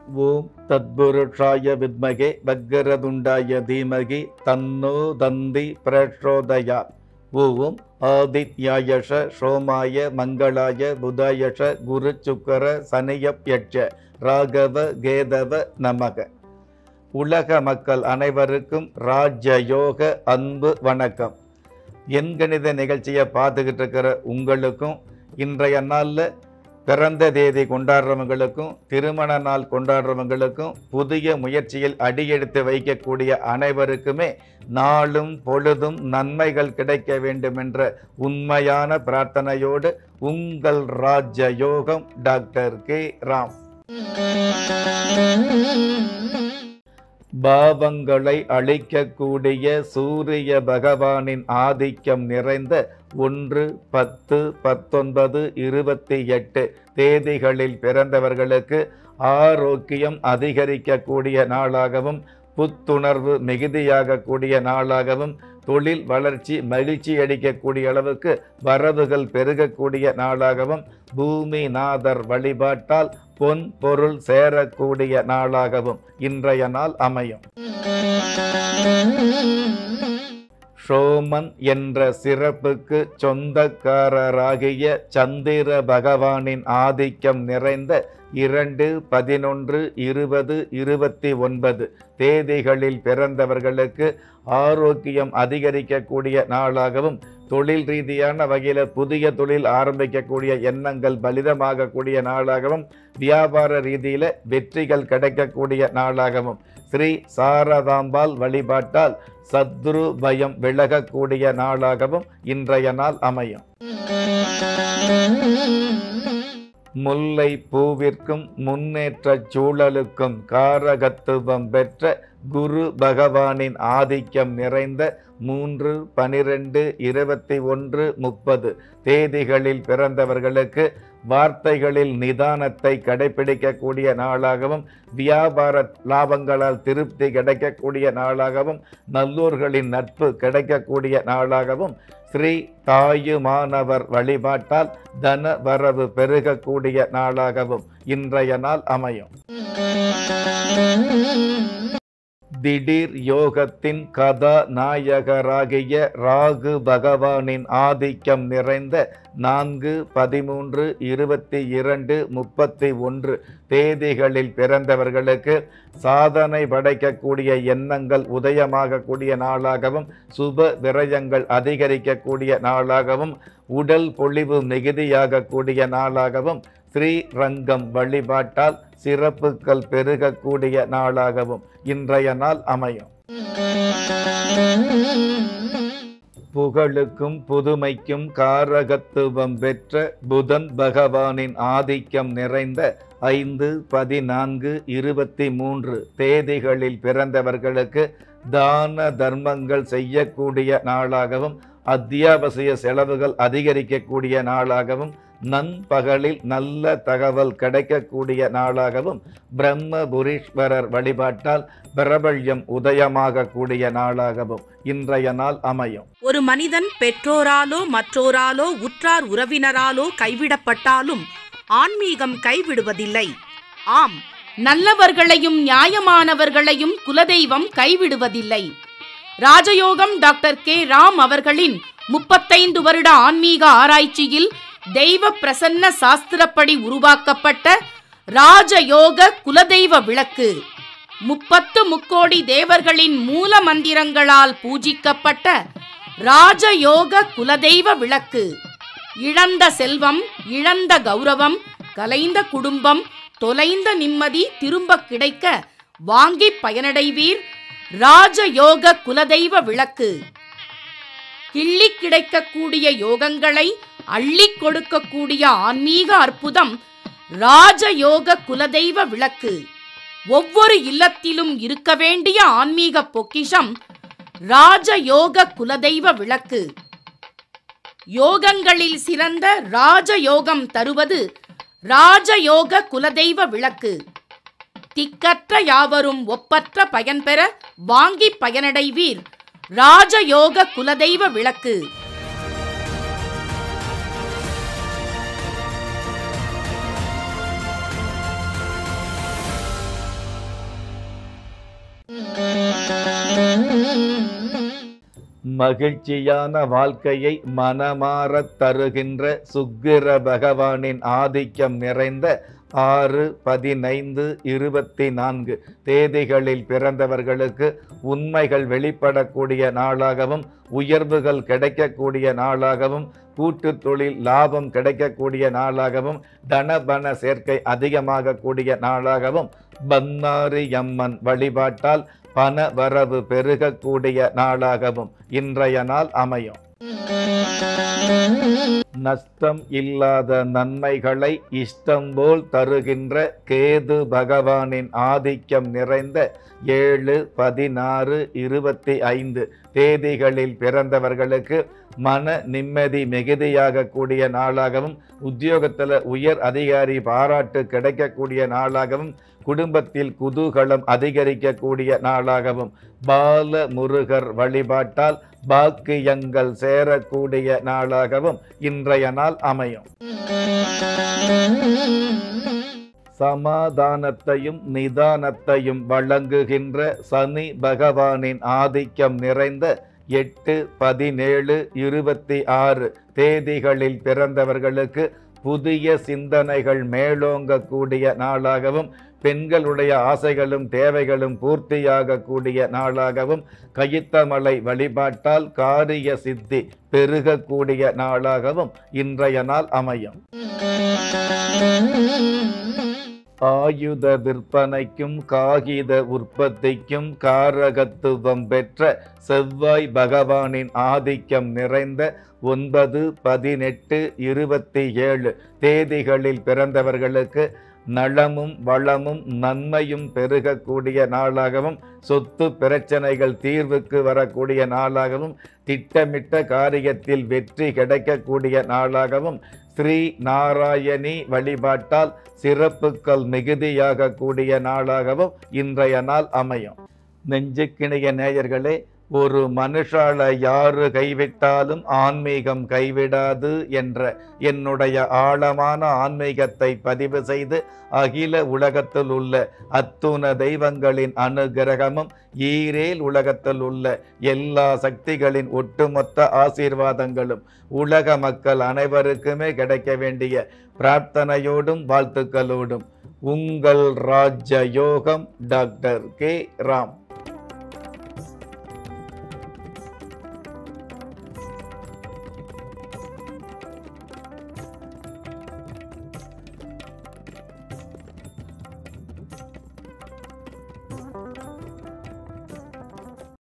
ஓம் தத்புருஷாய வித்மகே வக்கரதுண்டாய தீமகி தன்னோ தந்தி பிரச்சோதயா ஓம் ஆதித்யாயஷ சோமாய மங்களாய புதாயஷ குரு சுக்கர சனியப்யட்ச ராகவ கேதவ நமக உலக மக்கள் அனைவருக்கும் ராஜயோக அன்பு வணக்கம் எண்கணித நிகழ்ச்சியை பார்த்துக்கிட்டு இருக்கிற உங்களுக்கும் இன்றைய நாளில் பிறந்த தேதி கொண்டாடுறவங்களுக்கும் திருமண நாள் கொண்டாடுறவங்களுக்கும் புதிய முயற்சியில் அடியெடுத்து வைக்கக்கூடிய அனைவருக்குமே நாளும் பொழுதும் நன்மைகள் கிடைக்க வேண்டும் என்ற உண்மையான பிரார்த்தனையோடு உங்கள் ராஜ யோகம் டாக்டர் கே ராம் பாவங்களை அழிக்கக்கூடிய சூரிய பகவானின் ஆதிக்கம் நிறைந்த ஒன்று பத்து பத்தொன்பது இருபத்தி எட்டு தேதிகளில் பிறந்தவர்களுக்கு ஆரோக்கியம் அதிகரிக்கக்கூடிய நாளாகவும் புத்துணர்வு மிகுதியாகக்கூடிய நாளாகவும் தொழில் வளர்ச்சி மகிழ்ச்சி அளிக்கக்கூடிய அளவுக்கு வரவுகள் பெருகக்கூடிய நாளாகவும் பூமி நாதர் வழிபாட்டால் பொன் பொருள் சேரக்கூடிய நாளாகவும் இன்றைய நாள் அமையும் ஷோமன் என்ற சிறப்புக்கு சொந்தக்காரராகிய சந்திர பகவானின் ஆதிக்கம் நிறைந்த இரண்டு பதினொன்று இருபது இருபத்தி ஒன்பது தேதிகளில் பிறந்தவர்களுக்கு ஆரோக்கியம் அதிகரிக்கக்கூடிய நாளாகவும் தொழில் ரீதியான வகையில் புதிய தொழில் ஆரம்பிக்கக்கூடிய எண்ணங்கள் பலிதமாகக்கூடிய நாளாகவும் வியாபார ரீதியில் வெற்றிகள் கிடைக்கக்கூடிய நாளாகவும் ஸ்ரீ சாரதாம்பாள் வழிபாட்டால் சத்ரு பயம் விலகக்கூடிய நாளாகவும் இன்றைய நாள் அமையும் முல்லை பூவிற்கும் முன்னேற்ற சூழலுக்கும் காரகத்துவம் பெற்ற குரு பகவானின் ஆதிக்கம் நிறைந்த மூன்று பனிரெண்டு இருபத்தி ஒன்று முப்பது தேதிகளில் பிறந்தவர்களுக்கு வார்த்தைகளில் நிதானத்தை கடைபிடிக்கக்கூடிய நாளாகவும் வியாபார லாபங்களால் திருப்தி கிடைக்கக்கூடிய நாளாகவும் நல்லூர்களின் நட்பு கிடைக்கக்கூடிய நாளாகவும் ஸ்ரீ தாயுமானவர் வழிபாட்டால் தன வரவு பெருகக்கூடிய நாளாகவும் இன்றைய நாள் அமையும் திடீர் யோகத்தின் கதாநாயகராகிய ராகு பகவானின் ஆதிக்கம் நிறைந்த நான்கு பதிமூன்று இருபத்தி இரண்டு முப்பத்தி ஒன்று தேதிகளில் பிறந்தவர்களுக்கு சாதனை படைக்கக்கூடிய எண்ணங்கள் உதயமாகக்கூடிய நாளாகவும் சுப விரயங்கள் அதிகரிக்கக்கூடிய நாளாகவும் உடல் பொழிவு மிகுதியாகக்கூடிய நாளாகவும் ஸ்ரீரங்கம் வழிபாட்டால் சிறப்புகள் பெருகக்கூடிய நாளாகவும் இன்றைய நாள் அமையும் புகழுக்கும் புதுமைக்கும் காரகத்துவம் பெற்ற புதன் பகவானின் ஆதிக்கம் நிறைந்த ஐந்து பதினான்கு இருபத்தி மூன்று தேதிகளில் பிறந்தவர்களுக்கு தான தர்மங்கள் செய்யக்கூடிய நாளாகவும் அத்தியாவசிய செலவுகள் அதிகரிக்கக்கூடிய நாளாகவும் நண்பகலில் நல்ல தகவல் கிடைக்கக்கூடிய நாளாகவும் பிரம்மபுரீஸ்வரர் வழிபாட்டால் பிரபல்யம் உதயமாகக்கூடிய நாளாகவும் இன்றைய நாள் அமையும் ஒரு மனிதன் பெற்றோராலோ மற்றோராலோ உற்றார் உறவினராலோ கைவிடப்பட்டாலும் ஆன்மீகம் கைவிடுவதில்லை ஆம் நல்லவர்களையும் நியாயமானவர்களையும் குலதெய்வம் கைவிடுவதில்லை ராஜயோகம் டாக்டர் கே ராம் அவர்களின் முப்பத்தைந்து வருட ஆன்மீக ஆராய்ச்சியில் தெய்வ பிரசன்ன சாஸ்திரப்படி உருவாக்கப்பட்ட ராஜயோக குலதெய்வ விளக்கு முப்பத்து முக்கோடி தேவர்களின் மூல மந்திரங்களால் பூஜிக்கப்பட்ட ராஜயோக குலதெய்வ விளக்கு இழந்த செல்வம் இழந்த கௌரவம் கலைந்த குடும்பம் தொலைந்த நிம்மதி திரும்ப கிடைக்க வாங்கி பயனடைவீர் ராஜயோக குலதெய்வ விளக்கு கிள்ளி கிடைக்கக்கூடிய யோகங்களை அள்ளிக் கொடுக்கக்கூடிய ஆன்மீக அற்புதம் ராஜயோக குலதெய்வ விளக்கு ஒவ்வொரு இல்லத்திலும் இருக்க வேண்டிய ஆன்மீக பொக்கிஷம் ராஜயோக குலதெய்வ விளக்கு யோகங்களில் சிறந்த ராஜயோகம் தருவது ராஜயோக குலதெய்வ விளக்கு திக்கற்ற யாவரும் ஒப்பற்ற பயன் பெற வாங்கி பயனடைவீர் ராஜயோக குலதெய்வ விளக்கு மகிழ்ச்சியான வாழ்க்கையை மனமாறத் தருகின்ற சுக்கிர பகவானின் ஆதிக்கம் நிறைந்த ஆறு பதினைந்து இருபத்தி நான்கு தேதிகளில் பிறந்தவர்களுக்கு உண்மைகள் வெளிப்படக்கூடிய நாளாகவும் உயர்வுகள் கிடைக்கக்கூடிய நாளாகவும் கூட்டு தொழில் லாபம் கிடைக்கக்கூடிய நாளாகவும் தனபன சேர்க்கை அதிகமாகக்கூடிய நாளாகவும் பன்னாரி அம்மன் வழிபாட்டால் பண வரவு பெருகக்கூடிய நாளாகவும் இன்றைய நாள் அமையும் நஷ்டம் இல்லாத நன்மைகளை இஷ்டம் போல் தருகின்ற கேது பகவானின் ஆதிக்கம் நிறைந்த ஏழு பதினாறு இருபத்தி ஐந்து தேதிகளில் பிறந்தவர்களுக்கு மன நிம்மதி மிகுதியாக கூடிய நாளாகவும் உத்தியோகத்தில் உயர் அதிகாரி பாராட்டு கிடைக்கக்கூடிய நாளாகவும் குடும்பத்தில் குதூகலம் அதிகரிக்கக்கூடிய நாளாகவும் பால முருகர் வழிபாட்டால் பாக்கியங்கள் சேரக்கூடிய நாளாகவும் இன்றைய நாள் அமையும் சமாதானத்தையும் நிதானத்தையும் வழங்குகின்ற சனி பகவானின் ஆதிக்கம் நிறைந்த எட்டு பதினேழு இருபத்தி ஆறு தேதிகளில் பிறந்தவர்களுக்கு புதிய சிந்தனைகள் மேலோங்கக்கூடிய நாளாகவும் பெண்களுடைய ஆசைகளும் தேவைகளும் பூர்த்தியாக கூடிய நாளாகவும் கயித்தமலை வழிபாட்டால் காரிய சித்தி பெருகக்கூடிய நாளாகவும் இன்றைய நாள் அமையும் ஆயுத விற்பனைக்கும் காகித உற்பத்திக்கும் காரகத்துவம் பெற்ற செவ்வாய் பகவானின் ஆதிக்கம் நிறைந்த ஒன்பது பதினெட்டு இருபத்தி ஏழு தேதிகளில் பிறந்தவர்களுக்கு நலமும் வளமும் நன்மையும் பெருகக்கூடிய நாளாகவும் சொத்து பிரச்சனைகள் தீர்வுக்கு வரக்கூடிய நாளாகவும் திட்டமிட்ட காரியத்தில் வெற்றி கிடைக்கக்கூடிய நாளாகவும் ஸ்ரீ நாராயணி வழிபாட்டால் சிறப்புக்கள் மிகுதியாக கூடிய நாளாகவும் இன்றைய நாள் அமையும் நெஞ்சுக்கிணைய நேயர்களே ஒரு மனுஷால யாரு கைவிட்டாலும் ஆன்மீகம் கைவிடாது என்ற என்னுடைய ஆழமான ஆன்மீகத்தை பதிவு செய்து அகில உலகத்தில் உள்ள அத்துண தெய்வங்களின் அனுகிரகமும் ஈரேல் உலகத்தில் உள்ள எல்லா சக்திகளின் ஒட்டுமொத்த ஆசீர்வாதங்களும் உலக மக்கள் அனைவருக்குமே கிடைக்க வேண்டிய பிரார்த்தனையோடும் வாழ்த்துக்களோடும் உங்கள் ராஜ யோகம் டாக்டர் கே ராம்